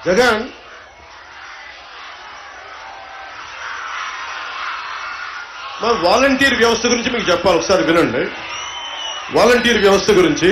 జగన్ మా వాలంటీర్ వ్యవస్థ గురించి మీకు చెప్పాలి ఒకసారి వినండి వాలంటీర్ వ్యవస్థ గురించి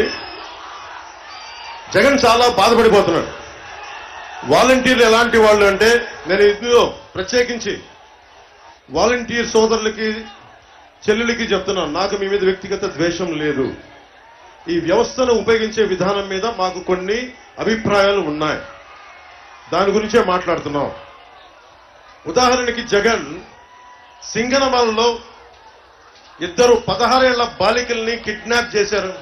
జగన్ చాలా బాధపడిపోతున్నాడు వాలంటీర్లు ఎలాంటి వాళ్ళు అంటే నేను ఇందులో ప్రత్యేకించి వాలంటీర్ సోదరులకి చెల్లెలకి చెప్తున్నాను నాకు మీ మీద వ్యక్తిగత ద్వేషం లేదు ఈ వ్యవస్థను ఉపయోగించే విధానం మీద మాకు కొన్ని అభిప్రాయాలు ఉన్నాయి దాని గురించే మాట్లాడుతున్నాం ఉదాహరణకి జగన్ సింగనమలలో ఇద్దరు పదహారేళ్ల బాలికల్ని కిడ్నాప్ చేశారు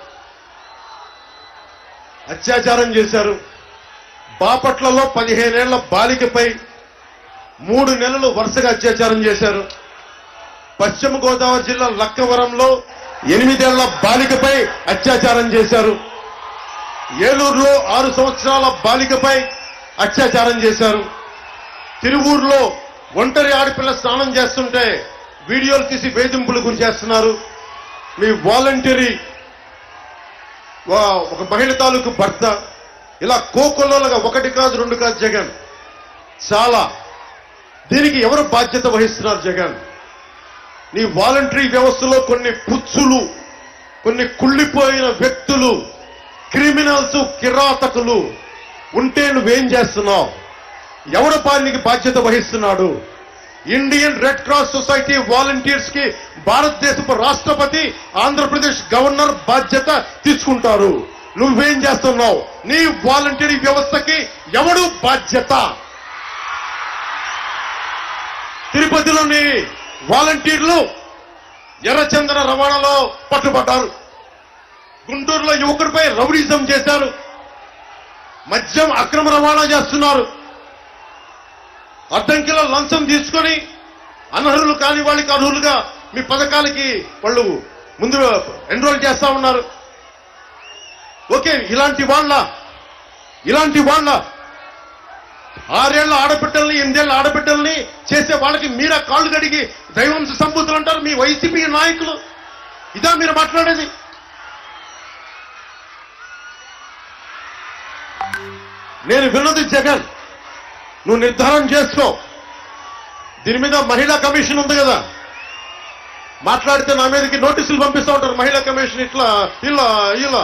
అత్యాచారం చేశారు బాపట్లలో పదిహేనేళ్ల బాలికపై మూడు నెలలు వరుసగా అత్యాచారం చేశారు పశ్చిమ గోదావరి జిల్లా లక్కవరంలో ఎనిమిదేళ్ల బాలికపై అత్యాచారం చేశారు ఏలూరులో ఆరు సంవత్సరాల బాలికపై అత్యాచారం చేశారు తిరువూరులో ఒంటరి ఆడపిల్ల స్నానం చేస్తుంటే వీడియోలు తీసి వేధింపులు గురి చేస్తున్నారు మీ వాలంటీరీ వా- ఒక మహిళ తాలూకు భర్త ఇలా కోకొల్లలుగా ఒకటి కాదు రెండు కాదు జగన్ చాలా దీనికి ఎవరు బాధ్యత వహిస్తున్నారు జగన్ నీ వాలంటరీ వ్యవస్థలో కొన్ని పుచ్చులు కొన్ని కుళ్ళిపోయిన వ్యక్తులు క్రిమినల్స్ కిరాతకులు ఉంటే నువ్వేం చేస్తున్నావు ఎవడు పానికి బాధ్యత వహిస్తున్నాడు Indian Red Cross Society volunteers కి భారతదేశపు రాష్ట్రపతి ఆంధ్రప్రదేశ్ గవర్నర్ బాధ్యత తీసుకుంటారు నువ్వేం చేస్తున్నావు నీ వాలంటీర్ వ్యవస్థకి ఎవడు బాధ్యత తిరుపతిలోని వాలంటీర్లు ఎర్రచందన రవాణాలో పట్టుబడ్డారు గుంటూరులో యువకుడిపై రౌడీజం చేశారు మద్యం అక్రమ రవాణా చేస్తున్నారు అడ్డంకిలో లంచం తీసుకొని అనర్హులు కాని వాళ్ళకి అర్హులుగా మీ పథకాలకి వాళ్ళు ముందు ఎన్రోల్ చేస్తా ఉన్నారు ఓకే ఇలాంటి వాళ్ళ ఇలాంటి వాళ్ళ ఆరేళ్ల ఆడబిడ్డల్ని ఎనిమిదేళ్ల ఆడబిడ్డల్ని చేసే వాళ్ళకి మీరా కాళ్ళు కడిగి దైవంశ సంబూతులు అంటారు మీ వైసీపీ నాయకులు ఇదా మీరు మాట్లాడేది నేను విన్నది జగన్ నువ్వు నిర్ధారణ చేసుకో దీని మీద మహిళా కమిషన్ ఉంది కదా మాట్లాడితే నా మీదకి నోటీసులు పంపిస్తూ ఉంటారు మహిళా కమిషన్ ఇట్లా ఇలా ఇలా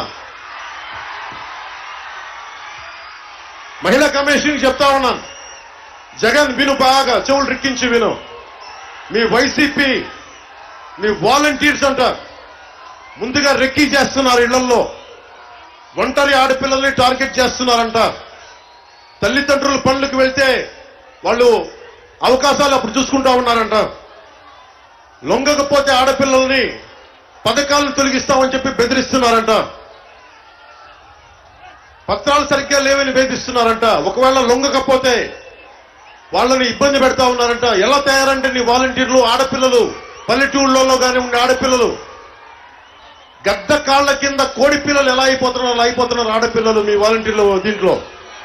మహిళా కమిషన్ చెప్తా ఉన్నాను జగన్ విను బాగా చెవులు రిక్కించి విను మీ వైసీపీ మీ వాలంటీర్స్ అంటారు ముందుగా రెక్కీ చేస్తున్నారు ఇళ్లలో ఒంటరి ఆడపిల్లల్ని టార్గెట్ చేస్తున్నారంట తల్లిదండ్రుల పనులకు వెళ్తే వాళ్ళు అవకాశాలు అప్పుడు చూసుకుంటా ఉన్నారంట లొంగకపోతే ఆడపిల్లల్ని పథకాలను తొలగిస్తామని చెప్పి బెదిరిస్తున్నారంట పత్రాలు సరిగ్గా లేవని వేధిస్తున్నారంట ఒకవేళ లొంగకపోతే వాళ్ళని ఇబ్బంది పెడతా ఉన్నారంట ఎలా తయారంటే నీ వాలంటీర్లు ఆడపిల్లలు పల్లెటూళ్ళలో కానీ ఉండే ఆడపిల్లలు గద్ద కాళ్ళ కింద కోడి పిల్లలు ఎలా అయిపోతున్నారు అలా అయిపోతున్నారు ఆడపిల్లలు మీ వాలంటీర్లు దీంట్లో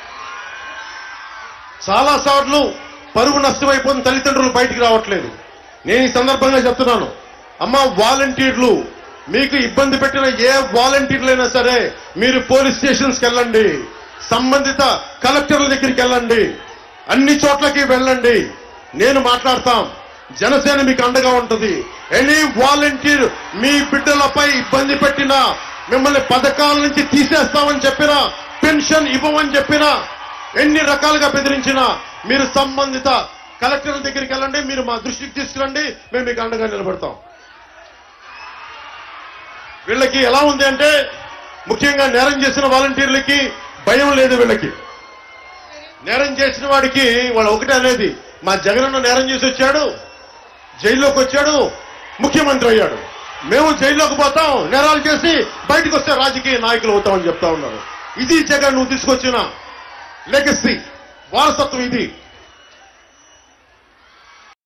చాలా సార్లు పరువు నష్టమైపోతున్న తల్లిదండ్రులు బయటికి రావట్లేదు నేను ఈ సందర్భంగా చెప్తున్నాను అమ్మ వాలంటీర్లు మీకు ఇబ్బంది పెట్టిన ఏ వాలంటీర్లైనా సరే మీరు పోలీస్ స్టేషన్స్కి వెళ్ళండి సంబంధిత కలెక్టర్ల దగ్గరికి వెళ్ళండి అన్ని చోట్లకి వెళ్ళండి నేను మాట్లాడతాం జనసేన మీకు అండగా ఉంటుంది ఎనీ వాలంటీర్ మీ బిడ్డలపై ఇబ్బంది పెట్టినా మిమ్మల్ని పథకాల నుంచి తీసేస్తామని చెప్పినా పెన్షన్ ఇవ్వమని చెప్పినా ఎన్ని రకాలుగా బెదిరించినా మీరు సంబంధిత కలెక్టర్ల దగ్గరికి వెళ్ళండి మీరు మా దృష్టికి తీసుకురండి మేము మీకు అండగా నిలబడతాం వీళ్ళకి ఎలా ఉంది అంటే ముఖ్యంగా నేరం చేసిన వాలంటీర్లకి భయం లేదు వీళ్ళకి నేరం చేసిన వాడికి వాళ్ళు ఒకటే అనేది మా జగనన్న నేరం చేసి వచ్చాడు జైల్లోకి వచ్చాడు ముఖ్యమంత్రి అయ్యాడు మేము జైల్లోకి పోతాం నేరాలు చేసి బయటకు వస్తే రాజకీయ నాయకులు అవుతామని చెప్తా ఉన్నారు ఇది జగన్ నువ్వు తీసుకొచ్చిన లెగసీ వారసత్వం ఇది